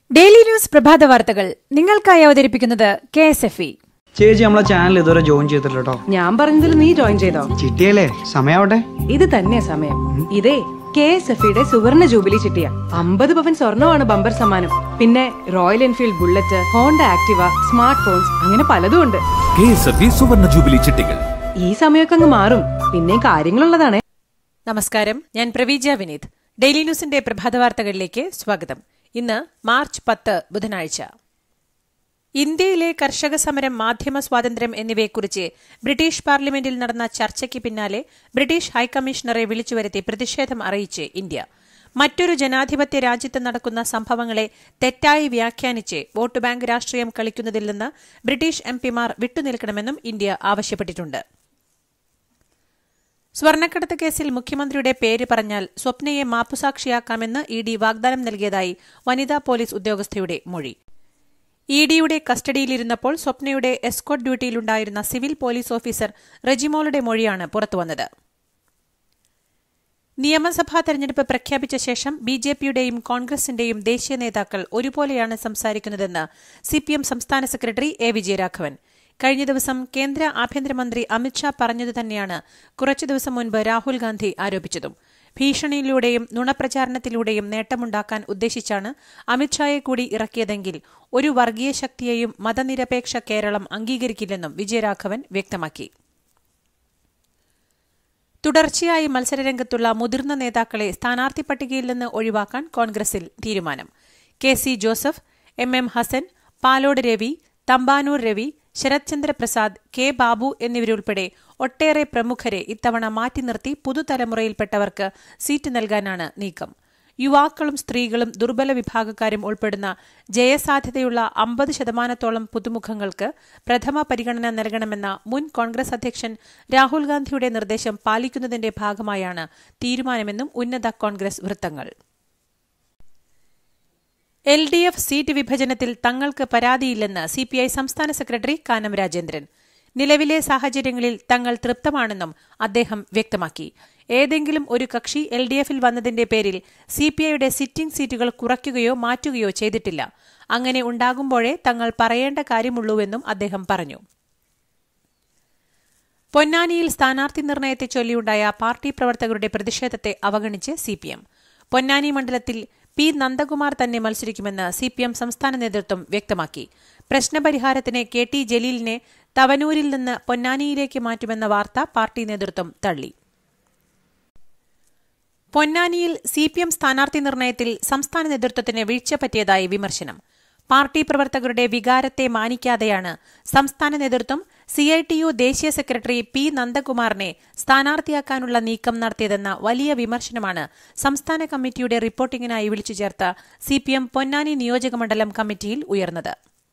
daily news പ്രഭാത വാർത്തകൾ നിങ്ങൾക്കായി അവതരിപ്പിക്കുന്നത് കെ എസ് എഫ് ഇ ചേച്ചി നമ്മളെ ചാനൽ ഇതുവരെ ജോയിൻ ചെയ്തിട്ടില്ല കേട്ടോ ഞാൻ പറഞ്ഞതിൽ നീ ജോയിൻ ചെയ്തോ ചിട്ടിയല്ലേ സമയാവട്ടെ ഇത് തന്നെ സമയം ഇതേ കെ എസ് എഫ് ഇയുടെ സുവർണ ജൂബിലി ചിട്ടിയ അമ്പത് പവൻ സ്വർണമാണ് ബമ്പർ സമ്മാനം പിന്നെ Royal Enfield Bullet Honda Activa smart phones അങ്ങനെ പലതും ഉണ്ട് കെ എസ് എഫ് ഇ സുവർണ ജൂബിലി ചിട്ടികൾ ഈ സമയമൊക്കെ അങ്ങ് മാറും പിന്നെ കാര്യങ്ങളുള്ളതാണേ നമസ്കാരം ഞാൻ പ്രവീജ വിനീത് ഡെയിലി ന്യൂസിന്റെ പ്രഭാത വാർത്തകളിലേക്ക് സ്വാഗതം ഇന്ന് മാർച്ച് പത്ത് ബുധനാഴ്ച ഇന്ത്യയിലെ കർഷക സമരം മാധ്യമ സ്വാതന്ത്ര്യം എന്നിവയെക്കുറിച്ച് ബ്രിട്ടീഷ് പാർലമെന്റിൽ നടന്ന ചർച്ചയ്ക്ക് പിന്നാലെ ബ്രിട്ടീഷ് ഹൈക്കമ്മീഷണറെ വിളിച്ചുവരുത്തി പ്രതിഷേധം അറിയിച്ച് ഇന്ത്യ മറ്റൊരു ജനാധിപത്യ രാജ്യത്ത് നടക്കുന്ന സംഭവങ്ങളെ തെറ്റായി വ്യാഖ്യാനിച്ച് വോട്ട് ബാങ്ക് രാഷ്ട്രീയം കളിക്കുന്നതിൽ നിന്ന് ബ്രിട്ടീഷ് എംപിമാർ വിട്ടുനിൽക്കണമെന്നും ഇന്ത്യ ആവശ്യപ്പെട്ടിട്ടുണ്ട് സ്വർണ്ണക്കടത്ത് കേസിൽ മുഖ്യമന്ത്രിയുടെ പേര് പറഞ്ഞാൽ സ്വപ്നയെ മാപ്പുസാക്ഷിയാക്കാമെന്ന് ഇ ഡി വാഗ്ദാനം നൽകിയതായി വനിതാ പോലീസ് ഉദ്യോഗസ്ഥയുടെ മൊഴി ഇ ഡിയുടെ കസ്റ്റഡിയിലിരുന്നപ്പോൾ സ്വപ്നയുടെ എസ്കോട്ട് ഡ്യൂട്ടിയിലുണ്ടായിരുന്ന സിവിൽ പോലീസ് ഓഫീസർ റെജിമോളുടെ മൊഴിയാണ് പുറത്തുവന്നത് നിയമസഭാ തെരഞ്ഞെടുപ്പ് പ്രഖ്യാപിച്ച ശേഷം ബി ജെ പിയുടെയും കോൺഗ്രസിന്റെയും ദേശീയ നേതാക്കൾ ഒരുപോലെയാണ് സംസാരിക്കുന്നതെന്ന് സിപിഎം സംസ്ഥാന സെക്രട്ടറി എ വിജയരാഘവൻ കഴിഞ്ഞ ദിവസം കേന്ദ്ര ആഭ്യന്തരമന്ത്രി അമിത്ഷാ പറഞ്ഞതു തന്നെയാണ് കുറച്ചു ദിവസം മുൻപ് രാഹുൽ ഗാന്ധി ആരോപിച്ചതും ഭീഷണിയിലൂടെയും നുണപ്രചാരണത്തിലൂടെയും നേട്ടമുണ്ടാക്കാൻ ഉദ്ദേശിച്ചാണ് അമിത്ഷായെ കൂടി ഇറക്കിയതെങ്കിൽ ഒരു വർഗീയ ശക്തിയെയും മതനിരപേക്ഷ കേരളം അംഗീകരിക്കില്ലെന്നും വിജയരാഘവൻ വ്യക്തമാക്കി തുടർച്ചയായി മത്സരരംഗത്തുള്ള മുതിർന്ന നേതാക്കളെ സ്ഥാനാർത്ഥി പട്ടികയിൽ നിന്ന് ഒഴിവാക്കാൻ കോൺഗ്രസിൽ തീരുമാനം K C Joseph M M Hasan Palode Ravi Thampanoor Ravi Sarath Chandra Prasad K Babu എന്നിവരുൾപ്പെടെ ഒട്ടേറെ പ്രമുഖരെ ഇത്തവണ മാറ്റി നിർത്തി പുതുതലമുറയിൽപ്പെട്ടവർക്ക് സീറ്റ് നൽകാനാണ് നീക്കം യുവാക്കളും സ്ത്രീകളും ദുർബല വിഭാഗക്കാരും ഉൾപ്പെടുന്ന ജയസാധ്യതയുള്ള അമ്പത് ശതമാനത്തോളം പുതുമുഖങ്ങൾക്ക് പ്രഥമ പരിഗണന നൽകണമെന്ന മുൻ കോൺഗ്രസ് അധ്യക്ഷൻ രാഹുൽ ഗാന്ധിയുടെ നിർദ്ദേശം പാലിക്കുന്നതിന്റെ ഭാഗമായാണ് തീരുമാനമെന്നും ഉന്നത കോൺഗ്രസ് വൃത്തങ്ങൾ എൽ ഡി എഫ് സീറ്റ് വിഭജനത്തിൽ തങ്ങൾക്ക് പരാതിയില്ലെന്ന് സിപിഐ സംസ്ഥാന സെക്രട്ടറി കാനം രാജേന്ദ്രൻ നിലവിലെ സാഹചര്യങ്ങളിൽ തങ്ങൾ തൃപ്തമാണെന്നും അദ്ദേഹം വ്യക്തമാക്കി ഏതെങ്കിലും ഒരു കക്ഷി എൽ ഡി എഫിൽ വന്നതിന്റെ പേരിൽ സിപിഐയുടെ സിറ്റിംഗ് സീറ്റുകൾ കുറയ്ക്കുകയോ മാറ്റുകയോ ചെയ്തിട്ടില്ല അങ്ങനെ ഉണ്ടാകുമ്പോഴേ തങ്ങൾ പറയേണ്ട കാര്യമുള്ളൂവെന്നും അദ്ദേഹം പറഞ്ഞു പൊന്നാനിയിൽ സ്ഥാനാർത്ഥി നിർണയത്തെ ചൊല്ലിയുണ്ടായ പാർട്ടി പ്രവർത്തകരുടെ പ്രതിഷേധത്തെ അവഗണിച്ച് സിപിഎം പൊന്നാനി മണ്ഡലത്തിൽ പി നന്ദകുമാർ തന്നെ മത്സരിക്കുമെന്ന് സിപിഎം സംസ്ഥാന നേതൃത്വം വ്യക്തമാക്കി പ്രശ്നപരിഹാരത്തിന് കെ ടി ജലീലിനെ തവനൂരിൽ നിന്ന് പൊന്നാനിയിലേക്ക് മാറ്റുമെന്ന വാർത്ത പാർട്ടി നേതൃത്വം തള്ളി പൊന്നാനിയിൽ സിപിഎം സ്ഥാനാർത്ഥി നിർണയത്തിൽ സംസ്ഥാന നേതൃത്വത്തിന് വീഴ്ച പറ്റിയതായി വിമർശനം പാർട്ടി പ്രവർത്തകരുടെ വികാരത്തെ മാനിക്കാതെയാണ് സംസ്ഥാന നേതൃത്വം സിഐടിയു ദേശീയ സെക്രട്ടറി പി നന്ദകുമാറിനെ സ്ഥാനാർത്ഥിയാക്കാനുള്ള നീക്കം നടത്തിയതെന്ന വലിയ വിമർശനമാണ് സംസ്ഥാന കമ്മിറ്റിയുടെ റിപ്പോർട്ടിംഗിനായി വിളിച്ചു ചേർത്ത സിപിഎം പൊന്നാനി നിയോജകമണ്ഡലം കമ്മിറ്റിയിൽ ഉയർന്നത്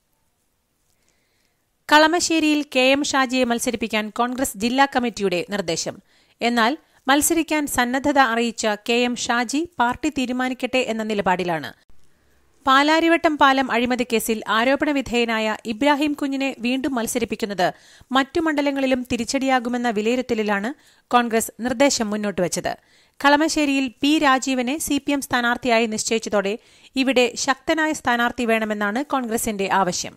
കളമശ്ശേരിയിൽ കെ എം ഷാജിയെ മത്സരിപ്പിക്കാൻ കോൺഗ്രസ് ജില്ലാ കമ്മിറ്റിയുടെ നിർദ്ദേശം എന്നാൽ മത്സരിക്കാൻ സന്നദ്ധത അറിയിച്ച കെ എം ഷാജി പാർട്ടി തീരുമാനിക്കട്ടെ എന്ന നിലപാടിലാണ് പാലാരിവട്ടം പാലം അഴിമതി കേസിൽ ആരോപണ വിധേയനായ ഇബ്രാഹിം കുഞ്ഞിനെ വീണ്ടും മത്സരിപ്പിക്കുന്നത് മറ്റു മണ്ഡലങ്ങളിലും തിരിച്ചടിയാകുമെന്ന വിലയിരുത്തലിലാണ് കോൺഗ്രസ് നിർദ്ദേശം മുന്നോട്ടുവച്ചത് കളമശ്ശേരിയിൽ പി രാജീവനെ സിപിഎം സ്ഥാനാർത്ഥിയായി നിശ്ചയിച്ചതോടെ ഇവിടെ ശക്തനായ സ്ഥാനാർത്ഥി വേണമെന്നാണ് കോൺഗ്രസിന്റെ ആവശ്യം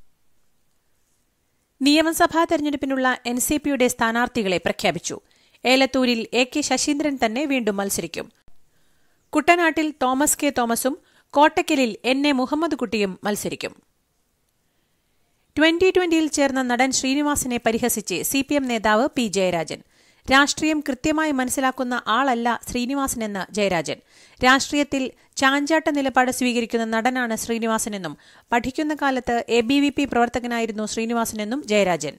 നിയമസഭാ തെരഞ്ഞെടുപ്പിനുള്ള എൻ സി പിയുടെ സ്ഥാനാർത്ഥികളെ പ്രഖ്യാപിച്ചു ഏലത്തൂരിൽ എ കെ ശശീന്ദ്രൻ തന്നെ വീണ്ടും മത്സരിക്കും കുട്ടനാട്ടിൽ തോമസ് കെ തോമസും കോട്ടക്കലിൽ എൻ എ മുഹമ്മദ് കുട്ടിയും മത്സരിക്കും ട്വന്റി ട്വന്റിയിൽ ചേർന്ന നടൻ ശ്രീനിവാസനെ പരിഹസിച്ച് സിപിഎം നേതാവ് പി ജയരാജൻ രാഷ്ട്രീയം കൃത്യമായി മനസ്സിലാക്കുന്ന ആളല്ല ശ്രീനിവാസനെന്ന് ജയരാജൻ രാഷ്ട്രീയത്തിൽ ചാഞ്ചാട്ട നിലപാട് സ്വീകരിക്കുന്ന നടനാണ് ശ്രീനിവാസനെന്നും പഠിക്കുന്ന കാലത്ത് എ ബി വി പി പ്രവർത്തകനായിരുന്നു ശ്രീനിവാസനെന്നും ജയരാജൻ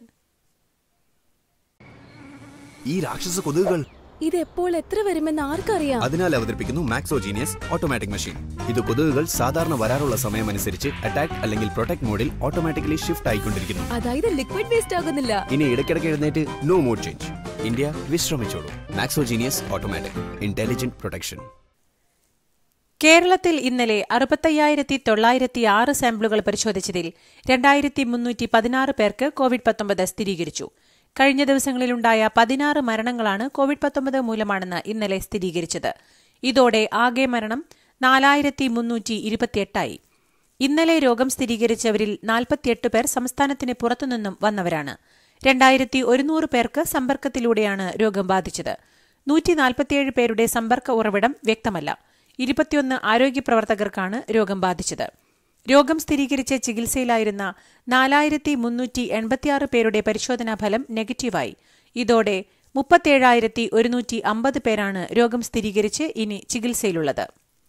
ഈ രാക്ഷസ കൊതുകുകൾ ഇത് എപ്പോൾ എത്ര വരുമെന്ന് ആർക്കറിയാം അതിനാൽ അവതരിപ്പിക്കുന്നു മാക്സോജീനിയസ് ഓട്ടോമാറ്റിക് മെഷീൻ ഇത് കൊതുകുകൾ സാധാരണ വരാറുള്ള സമയമനുസരിച്ച് അറ്റാക്ക് അല്ലെങ്കിൽ പ്രൊട്ടക്ട് മോഡിൽ ഓട്ടോമാറ്റിക്കലി ഷിഫ്റ്റ് ആയിക്കൊണ്ടിരിക്കുന്നു അതായത് ലിക്വിഡ് വേസ്റ്റ് ആകുന്നില്ല ഇനി ഇടയ്ക്കിടയ്ക്ക് എഴുന്നേറ്റ് നോ മോഡ് ചേഞ്ച് ഇന്ത്യ വിശ്രമിച്ചോളൂ മാക്സോജീനിയസ് ഓട്ടോമാറ്റിക് ഇന്റലിജന്റ് പ്രൊട്ടക്ഷൻ കേരളത്തിൽ ഇന്നലെ അറുപത്തയ്യായിരത്തി തൊള്ളായിരത്തി ആറ് സാമ്പിളുകൾ പരിശോധിച്ചതിൽ രണ്ടായിരത്തി മുന്നൂറ്റി പതിനാറ് പേർക്ക് കോവിഡ് പത്തൊമ്പത് സ്ഥിരീകരിച്ചു കഴിഞ്ഞ ദിവസങ്ങളിലുണ്ടായ പതിനാറ് മരണങ്ങളാണ് കോവിഡ് പത്തൊമ്പത് മൂലമാണെന്ന് ഇന്നലെ സ്ഥിരീകരിച്ചത് ഇതോടെ ആകെ മരണം നാലായിരത്തി മുന്നൂറ്റി ഇരുപത്തിയെട്ടായി ഇന്നലെ രോഗം സ്ഥിരീകരിച്ചവരിൽ നാൽപ്പത്തിയെട്ട് പേർ സംസ്ഥാനത്തിന് പുറത്തുനിന്നും വന്നവരാണ് രണ്ടായിരത്തി ഒരുന്നൂറ് പേർക്ക് സമ്പർക്കത്തിലൂടെയാണ് രോഗം ബാധിച്ചത് നൂറ്റി നാൽപ്പത്തിയേഴ് പേരുടെ സമ്പർക്ക ഉറവിടം വ്യക്തമല്ല ഇരുപത്തിയൊന്ന് ആരോഗ്യ പ്രവർത്തകർക്കാണ് രോഗം ബാധിച്ചത് രോഗം സ്ഥിരീകരിച്ച് ചികിത്സയിലായിരുന്ന നാലായിരത്തി മുന്നൂറ്റി എൺപത്തിയാറ് പേരുടെ പരിശോധനാ ഫലം നെഗറ്റീവായി ഇതോടെ മുപ്പത്തേഴായിരത്തി ഒരുന്നൂറ്റി അമ്പത് പേരാണ് രോഗം സ്ഥിരീകരിച്ച് ഇനി ചികിത്സയിലുള്ളത്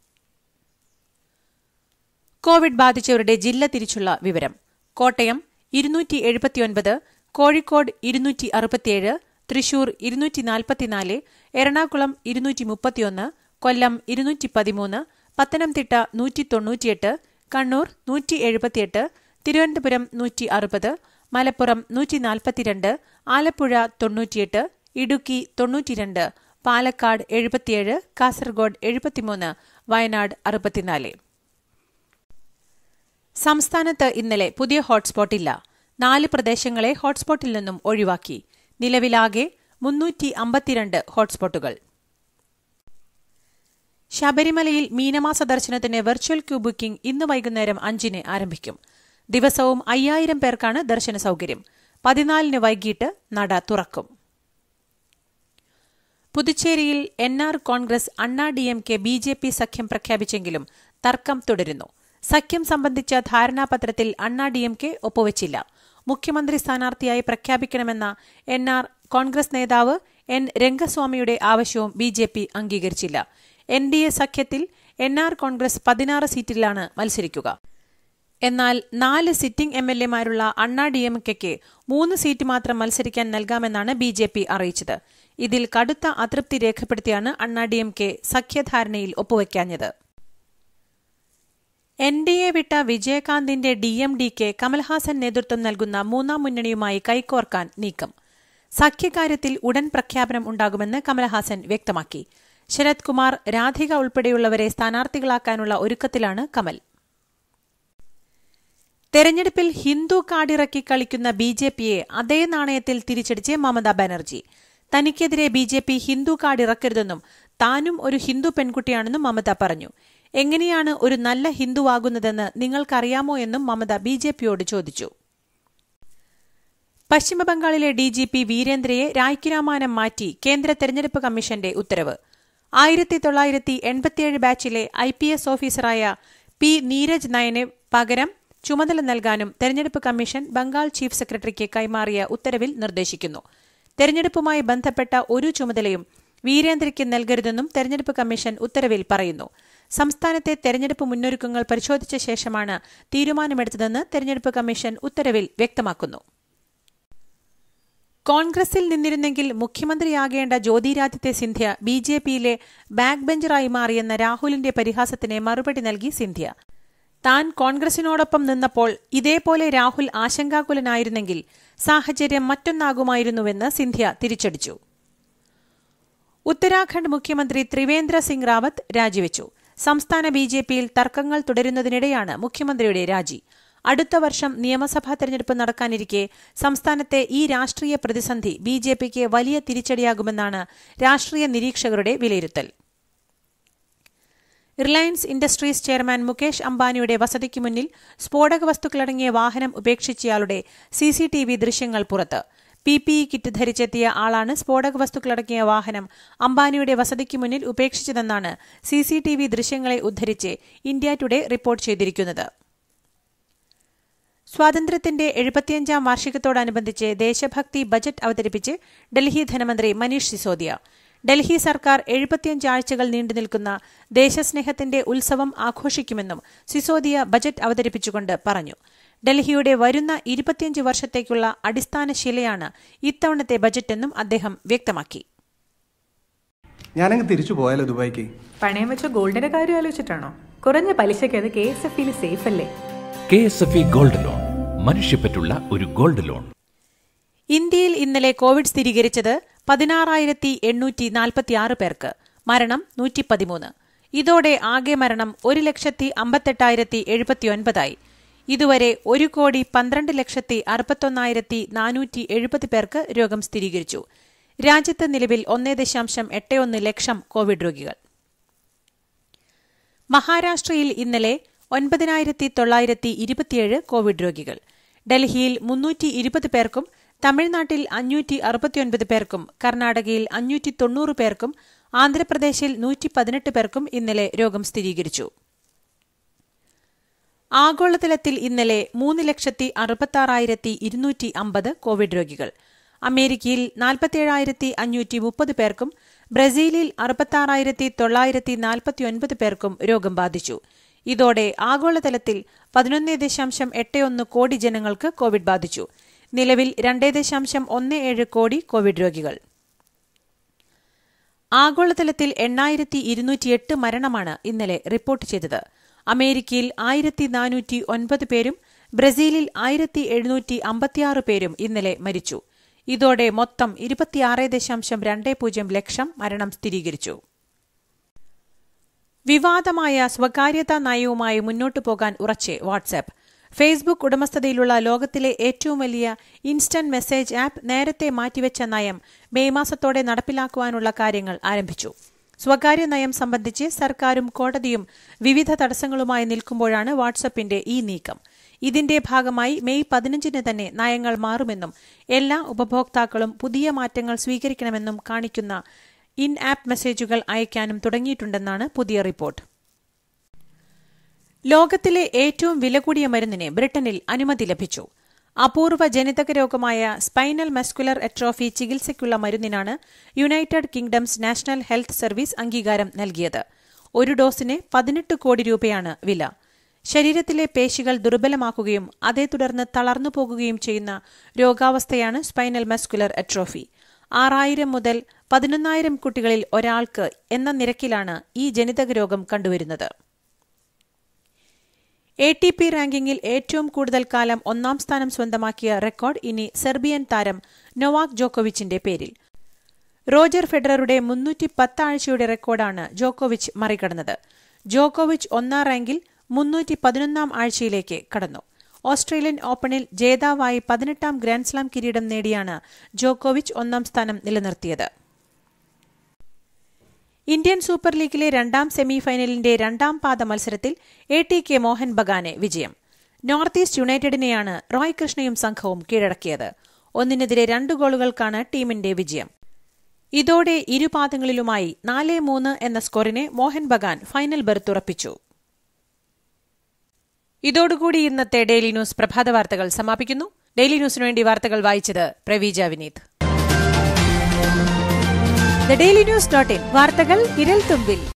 കോവിഡ് ബാധിച്ചവരുടെ ജില്ല തിരിച്ചുള്ള വിവരം കോട്ടയം ഇരുന്നൂറ്റി എഴുപത്തിയൊൻപത് കോഴിക്കോട് ഇരുന്നൂറ്റി അറുപത്തിയേഴ് തൃശൂർ ഇരുന്നൂറ്റി നാൽപ്പത്തിനാല് എറണാകുളം ഇരുന്നൂറ്റി മുപ്പത്തിയൊന്ന് കൊല്ലം ഇരുന്നൂറ്റി പതിമൂന്ന് പത്തനംതിട്ട നൂറ്റി തൊണ്ണൂറ്റിയെട്ട് കണ്ണൂർ നൂറ്റി എഴുപത്തിയെട്ട് തിരുവനന്തപുരം നൂറ്റി അറുപത് മലപ്പുറം നൂറ്റി നാൽപ്പത്തിരണ്ട് ആലപ്പുഴ തൊണ്ണൂറ്റിയെട്ട് ഇടുക്കി തൊണ്ണൂറ്റിരണ്ട് പാലക്കാട് എഴുപത്തിയേഴ് കാസർഗോഡ് എഴുപത്തിമൂന്ന് വയനാട് അറുപത്തിനാല് സംസ്ഥാനത്ത് ഇന്നലെ പുതിയ ഹോട്ട്സ്പോട്ട് ഇല്ല നാല് പ്രദേശങ്ങളെ ഹോട്ട്സ്പോട്ടിൽ നിന്നും ഒഴിവാക്കി നിലവിലാകെ മുന്നൂറ്റി അമ്പത്തിരണ്ട് ഹോട്ട്സ്പോട്ടുകൾ ശബരിമലയിൽ മീനമാസ ദർശനത്തിന് വെർച്വൽ ക്യൂ ബുക്കിംഗ് ഇന്ന് വൈകുന്നേരം അഞ്ചിന് ആരംഭിക്കും ദിവസവും അയ്യായിരം പേർക്കാണ് ദർശന സൌകര്യം പതിനാലിന് വൈകിട്ട് നട തുറക്കും പുതുച്ചേരിയിൽ N R Congress Anna D M K B J P സഖ്യം പ്രഖ്യാപിച്ചെങ്കിലും തർക്കം തുടരുന്നു സഖ്യം സംബന്ധിച്ച ധാരണാപത്രത്തിൽ അണ്ണാ ഡി എം കെ ഒപ്പുവച്ചില്ല മുഖ്യമന്ത്രി സ്ഥാനാർത്ഥിയായി പ്രഖ്യാപിക്കണമെന്ന എൻ ആർ കോൺഗ്രസ് നേതാവ് എൻ രംഗസ്വാമിയുടെ ആവശ്യവും ബി ജെ പി അംഗീകരിച്ചില്ല എൻ ഡി എ സഖ്യത്തിൽ എൻ ആർ കോൺഗ്രസ് പതിനാറ് സീറ്റിലാണ് മത്സരിക്കുക എന്നാൽ നാല് സിറ്റിംഗ് എം എൽ എമാരുള്ള അണ്ണാ ഡി എം കെക്ക് മൂന്ന് സീറ്റ് മാത്രം മത്സരിക്കാൻ നൽകാമെന്നാണ് ബി ജെ പി അറിയിച്ചത് ഇതിൽ കടുത്ത അതൃപ്തി രേഖപ്പെടുത്തിയാണ് അണ്ണാ ഡി എം കെ സഖ്യധാരണയിൽ ഒപ്പുവയ്ക്കാഞ്ഞത് എൻ ഡി എ വിട്ട വിജയകാന്തിന്റെ ഡി എം ഡിക്ക് കമൽഹാസൻ നേതൃത്വം നൽകുന്ന മൂന്നാം മുന്നണിയുമായി കൈകോർക്കാൻ നീക്കം സഖ്യകാര്യത്തിൽ ഉടൻ പ്രഖ്യാപനം ഉണ്ടാകുമെന്ന് കമൽഹാസൻ വ്യക്തമാക്കി ശരത് കുമാർ രാധിക ഉൾപ്പെടെയുള്ളവരെ സ്ഥാനാർത്ഥികളാക്കാനുള്ള ഒരുക്കത്തിലാണ് കമൽ തെരഞ്ഞെടുപ്പിൽ ഹിന്ദു കാർഡിറക്കി കളിക്കുന്ന ബി ജെ പിയെ അതേ നാണയത്തിൽ തിരിച്ചടിച്ച് മമതാ ബാനർജി തനിക്കെതിരെ B J P Hindu card ഇറക്കരുതെന്നും താനും ഒരു ഹിന്ദു പെൺകുട്ടിയാണെന്നും മമത പറഞ്ഞു എങ്ങനെയാണ് ഒരു നല്ല ഹിന്ദുവാകുന്നതെന്ന് നിങ്ങൾക്കറിയാമോ എന്നും മമത ബി ജെ പിയോട് ചോദിച്ചു പശ്ചിമബംഗാളിലെ ഡി ജി പി വീരേന്ദ്രയെ രായ്ക്കിരാമാനം മാറ്റി കേന്ദ്ര തെരഞ്ഞെടുപ്പ് കമ്മീഷന്റെ ഉത്തരവ് ആയിരത്തി തൊള്ളായിരത്തി എൺപത്തിയേഴ് ബാച്ചിലെ ഐ പി എസ് ഓഫീസറായ പി നീരജ് നയന് പകരം ചുമതല നൽകാനും തെരഞ്ഞെടുപ്പ് കമ്മീഷൻ ബംഗാൾ ചീഫ് സെക്രട്ടറിക്ക് കൈമാറിയ ഉത്തരവിൽ നിർദ്ദേശിക്കുന്നു തെരഞ്ഞെടുപ്പുമായി ബന്ധപ്പെട്ട ഒരു ചുമതലയും വീരേന്ദ്രയ്ക്ക് നൽകരുതെന്നും തെരഞ്ഞെടുപ്പ് കമ്മീഷൻ ഉത്തരവിൽ പറയുന്നു സംസ്ഥാനത്തെ തെരഞ്ഞെടുപ്പ് മുന്നൊരുക്കങ്ങൾ പരിശോധിച്ച ശേഷമാണ് തീരുമാനമെടുത്തതെന്ന് തെരഞ്ഞെടുപ്പ് കമ്മീഷൻ ഉത്തരവിൽ വ്യക്തമാക്കുന്നു കോൺഗ്രസിൽ നിന്നിരുന്നെങ്കിൽ മുഖ്യമന്ത്രിയാകേണ്ട ജ്യോതിരാദിത്യ സിന്ധ്യ ബി ജെ പിയിലെ ബാക്ക് ബെഞ്ചറായി മാറിയെന്ന രാഹുലിന്റെ പരിഹാസത്തിന് മറുപടി നൽകി സിന്ധ്യ താൻ കോൺഗ്രസിനോടൊപ്പം നിന്നപ്പോൾ ഇതേപോലെ രാഹുൽ ആശങ്കാകുലനായിരുന്നെങ്കിൽ സാഹചര്യം മറ്റൊന്നാകുമായിരുന്നുവെന്ന് സിന്ധ്യ തിരിച്ചടിച്ചു ഉത്തരാഖണ്ഡ് മുഖ്യമന്ത്രി ത്രിവേന്ദ്ര സിംഗ് റാവത്ത് രാജിവെച്ചു സംസ്ഥാന ബി ജെ പിയിൽ തർക്കങ്ങൾ തുടരുന്നതിനിടെയാണ് മുഖ്യമന്ത്രിയുടെ രാജി അടുത്ത വർഷം നിയമസഭാ തെരഞ്ഞെടുപ്പ് നടക്കാനിരിക്കെ സംസ്ഥാനത്തെ ഈ രാഷ്ട്രീയ പ്രതിസന്ധി ബി ജെ പിക്ക് വലിയ തിരിച്ചടിയാകുമെന്നാണ് രാഷ്ട്രീയ നിരീക്ഷകരുടെ വിലയിരുത്തൽ റിലയൻസ് ഇൻഡസ്ട്രീസ് ചെയർമാൻ മുകേഷ് അംബാനിയുടെ വസതിക്ക് മുന്നിൽ സ്ഫോടക വസ്തുക്കളടങ്ങിയ വാഹനം ഉപേക്ഷിച്ചയാളുടെ സിസിടിവി ദൃശ്യങ്ങൾ പുറത്ത് പി പി ഇ കിറ്റ് ധരിച്ചെത്തിയ ആളാണ് സ്ഫോടക വസ്തുക്കളടങ്ങിയ വാഹനം അംബാനിയുടെ വസതിക്ക് മുന്നിൽ ഉപേക്ഷിച്ചതെന്നാണ് സിസിടിവി ദൃശ്യങ്ങളെ ഉദ്ധരിച്ച് ഇന്ത്യ ടുഡേ റിപ്പോർട്ട് ചെയ്തിരിക്കുന്നത് സ്വാതന്ത്ര്യത്തിന്റെ എഴുപത്തിയഞ്ചാം വാർഷികത്തോടനുബന്ധിച്ച് ദേശഭക്തി ബജറ്റ് അവതരിപ്പിച്ച് ഡൽഹി ധനമന്ത്രി മനീഷ് സിസോദിയ ഡൽഹി സർക്കാർ എഴുപത്തിയഞ്ച് ആഴ്ചകൾ നീണ്ടുനിൽക്കുന്ന ദേശസ്നേഹത്തിന്റെ ഉത്സവം ആഘോഷിക്കുമെന്നും സിസോദിയ ബജറ്റ് അവതരിപ്പിച്ചുകൊണ്ട് പറഞ്ഞു ഡൽഹിയുടെ വരുന്ന ഇരുപത്തിയഞ്ച് വർഷത്തേക്കുള്ള അടിസ്ഥാന ശിലയാണ് ഇത്തവണത്തെ ബജറ്റെന്നും അദ്ദേഹം വ്യക്തമാക്കി ഞാനങ്ങ് തിരിച്ചു പോയാലോ ദുബായിക്ക് പണയം വെച്ച ഗോൾഡിന്റെ കാര്യം ആലോചിച്ചിട്ടാണോ കുറഞ്ഞ പലിശയ്ക്ക് അത് കെ എസ് എഫ് ഇയിൽ സേഫ് അല്ലേ K S F E gold loan മനുഷ്യപ്പറ്റുള്ള ഒരു ഗോൾഡ് ലോൺ ഇന്ത്യയിൽ ഇന്നലെ കോവിഡ് സ്ഥിരീകരിച്ചത് പതിനാറായിരത്തി എണ്ണൂറ്റി നാൽപ്പത്തിയാറ് പേർക്ക് മരണം നൂറ്റി പതിമൂന്ന് ഇതോടെ ആകെ മരണം ഒരു ലക്ഷത്തി അമ്പത്തെട്ടായിരത്തി എഴുപത്തിയൊൻപതായി ഇതുവരെ ഒരു കോടി പന്ത്രണ്ട് ലക്ഷത്തി അറുപത്തൊന്നായിരത്തി നാനൂറ്റി എഴുപത് പേർക്ക് രോഗം സ്ഥിരീകരിച്ചു രാജ്യത്ത് നിലവിൽ ഒന്നേ ദശാംശം എട്ട് ഒന്ന് ലക്ഷം കോവിഡ് രോഗികൾ മഹാരാഷ്ട്രയിൽ ഇന്നലെ ഒൻപതിനായിരത്തി തൊള്ളായിരത്തി ഇരുപത്തിയേഴ് കോവിഡ് രോഗികൾ ഡൽഹിയിൽ മുന്നൂറ്റി ഇരുപത് പേർക്കും തമിഴ്നാട്ടിൽ അഞ്ഞൂറ്റി അറുപത്തിയൊൻപത് പേർക്കും കർണാടകയിൽ അഞ്ഞൂറ്റി തൊണ്ണൂറ് പേർക്കും ആന്ധ്രാപ്രദേശിൽ നൂറ്റി പതിനെട്ട് പേർക്കും ഇന്നലെ രോഗം സ്ഥിരീകരിച്ചു ആഗോളതലത്തിൽ ഇന്നലെ മൂന്ന് ലക്ഷത്തി അറുപത്താറായിരത്തി ഇരുന്നൂറ്റി അമ്പത് കോവിഡ് രോഗികൾ അമേരിക്കയിൽ നാൽപ്പത്തിയേഴായിരത്തി അഞ്ഞൂറ്റി മുപ്പത് പേർക്കും ബ്രസീലിൽ അറുപത്താറായിരത്തി തൊള്ളായിരത്തി നാൽപ്പത്തിയൊൻപത് പേർക്കും രോഗം ബാധിച്ചു ഇതോടെ ആഗോളതലത്തിൽ പതിനൊന്ന് ദശാംശം എട്ട് ഒന്ന് കോടി ജനങ്ങൾക്ക് കോവിഡ് ബാധിച്ചു നിലവിൽ രണ്ട് ദശാംശം ഒന്ന് ഏഴ് കോടി കോവിഡ് രോഗികൾ ആഗോളതലത്തിൽ എണ്ണായിരത്തി ഇരുന്നൂറ്റിയെട്ട് മരണമാണ് ഇന്നലെ റിപ്പോർട്ട് ചെയ്തത് അമേരിക്കയിൽ ആയിരത്തി നാനൂറ്റി ഒൻപത് പേരും ബ്രസീലിൽ ആയിരത്തി എഴുന്നൂറ്റി അമ്പത്തിയാറ് പേരും ഇന്നലെ മരിച്ചു ഇതോടെ മൊത്തം ഇരുപത്തിയാറ് ദശാംശം രണ്ട് പൂജ്യം ലക്ഷം മരണം സ്ഥിരീകരിച്ചു വിവാദമായ സ്വകാര്യതാ നയവുമായി മുന്നോട്ടു പോകാൻ ഉറച്ച് വാട്സ്ആപ്പ് ഫേസ്ബുക്ക് ഉടമസ്ഥതയിലുള്ള ലോകത്തിലെ ഏറ്റവും വലിയ ഇൻസ്റ്റന്റ് മെസ്സേജ് ആപ്പ് നേരത്തെ മാറ്റിവെച്ച നയം മെയ് മാസത്തോടെ നടപ്പിലാക്കുവാനുള്ള കാര്യങ്ങൾ ആരംഭിച്ചു സ്വകാര്യ നയം സംബന്ധിച്ച് സർക്കാരും കോടതിയും വിവിധ തടസ്സങ്ങളുമായി നിൽക്കുമ്പോഴാണ് വാട്സപ്പിന്റെ ഈ നീക്കം ഇതിന്റെ ഭാഗമായി മെയ് പതിനഞ്ചിന് തന്നെ നയങ്ങൾ മാറുമെന്നും എല്ലാ ഉപഭോക്താക്കളും പുതിയ മാറ്റങ്ങൾ സ്വീകരിക്കണമെന്നും കാണിക്കുന്ന ഇൻ ആപ്പ് മെസ്സേജുകൾ അയക്കാനും തുടങ്ങിയിട്ടുണ്ടെന്നാണ് പുതിയ റിപ്പോർട്ട് ലോകത്തിലെ ഏറ്റവും വില കൂടിയ മരുന്നിന് ബ്രിട്ടനിൽ അനുമതി ലഭിച്ചു അപൂർവ ജനിതക രോഗമായ സ്പൈനൽ മസ്കുലർ എട്രോഫി ചികിത്സയ്ക്കുള്ള മരുന്നിനാണ് United Kingdom's National Health Service അംഗീകാരം നൽകിയത് ഒരു ഡോസിന് പതിനെട്ട് കോടി രൂപയാണ് വില ശരീരത്തിലെ പേശികൾ ദുർബലമാക്കുകയും അതേ തുടർന്ന് തളർന്നു പോകുകയും ചെയ്യുന്ന രോഗാവസ്ഥയാണ് സ്പൈനൽ മസ്കുലർ എട്രോഫി ആറായിരം മുതൽ പതിനൊന്നായിരം കുട്ടികളിൽ ഒരാൾക്ക് എന്ന നിരക്കിലാണ് ഈ ജനിതക രോഗം കണ്ടുവരുന്നത് എ ടി പി റാങ്കിങ്ങിൽ ഏറ്റവും കൂടുതൽ കാലം ഒന്നാം സ്ഥാനം സ്വന്തമാക്കിയ റെക്കോർഡ് ഇനി സെർബിയൻ താരം നൊവാക് ജോക്കോവിച്ചിന്റെ പേരിൽ റോജർ ഫെഡററുടെ മുന്നൂറ്റി പത്ത് ആഴ്ചയുടെ റെക്കോർഡാണ് ജോക്കോവിച്ച് മറികടന്നത് ജോക്കോവിച്ച് ഒന്നാം റാങ്കിൽ മുന്നൂറ്റി പതിനൊന്നാം ആഴ്ചയിലേക്ക് കടന്നു ഓസ്ട്രേലിയൻ ഓപ്പണിൽ ജേതാവായി പതിനെട്ടാം ഗ്രാൻഡ്സ്ലാം കിരീടം നേടിയാണ് ജോക്കോവിച്ച് ഒന്നാം സ്ഥാനം നിലനിർത്തിയത് ഇന്ത്യൻ സൂപ്പർ ലീഗിലെ രണ്ടാം സെമി ഫൈനലിന്റെ രണ്ടാം പാദ മത്സരത്തിൽ എ ടി കെ മോഹൻ ബഗാനെ വിജയം നോർത്ത് ഈസ്റ്റ് യുണൈറ്റഡിനെയാണ് റോയ് കൃഷ്ണയും സംഘവും കീഴടക്കിയത് ഒന്നിനെതിരെ രണ്ട് ഗോളുകൾക്കാണ് ടീമിന്റെ വിജയം ഇതോടെ ഇരുപാദങ്ങളിലുമായി നാല് മൂന്ന് എന്ന സ്കോറിനെ മോഹൻ ബഗാൻ ഫൈനൽ ബെർത്ത് ഉറപ്പിച്ചു ഇതോടുകൂടി ഇന്നത്തെ ഡെയിലി ന്യൂസ് പ്രഭാത വാർത്തകൾ സമാപിക്കുന്നു ഡെയിലി ന്യൂസിനു വേണ്ടി വാർത്തകൾ വായിച്ചത് Praveeja Vineeth the Daily News dot in വാർത്തകൾ വിരൽ തുമ്പിൽ